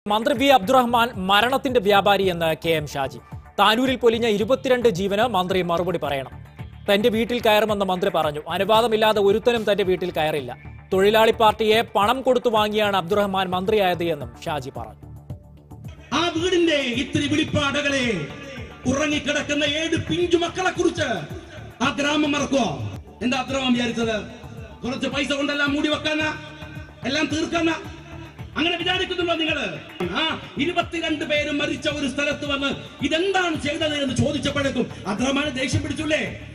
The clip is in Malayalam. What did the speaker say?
മന്ത്രി വി അബ്ദുറഹ്മാൻ മരണത്തിന്റെ വ്യാപാരി എന്ന് കെ എം ഷാജി താനൂരിൽ പൊലിഞ്ഞ ഇരുപത്തിരണ്ട് ജീവന് മന്ത്രി മറുപടി പറയണം തന്റെ വീട്ടിൽ കയറുമെന്ന് മന്ത്രി പറഞ്ഞു അനുവാദമില്ലാതെ ഒരുത്തനും തന്റെ വീട്ടിൽ കയറില്ല തൊഴിലാളി പാർട്ടിയെ പണം കൊടുത്തു വാങ്ങിയാണ് അബ്ദുറഹ്മാൻ മന്ത്രിയായത് എന്നും ഷാജി പറഞ്ഞു ആ വീടിന്റെ ഇത്തിരി വിളിപ്പാടകളെ ഉറങ്ങിക്കിടക്കുന്ന ഏഴ് പിഞ്ചു മക്കളെ കുറിച്ച് ആ ഗ്രാമം മറക്കുവോ എന്താ അത്രമാൻ വിചാരിച്ചത് കുറച്ച് പൈസ കൊണ്ടെല്ലാം മൂടി വെക്കാന എല്ലാം തീർക്കാന അങ്ങനെ വിചാരിക്കുന്നുണ്ടോ നിങ്ങള് ആ ഇരുപത്തിരണ്ട് പേര് മരിച്ച ഒരു സ്ഥലത്ത് വന്ന് ഇതെന്താണ് ചെയ്തത് എന്ന് ചോദിച്ചപ്പോഴേക്കും അത്രമാന് ദേഷ്യം പിടിച്ചുല്ലേ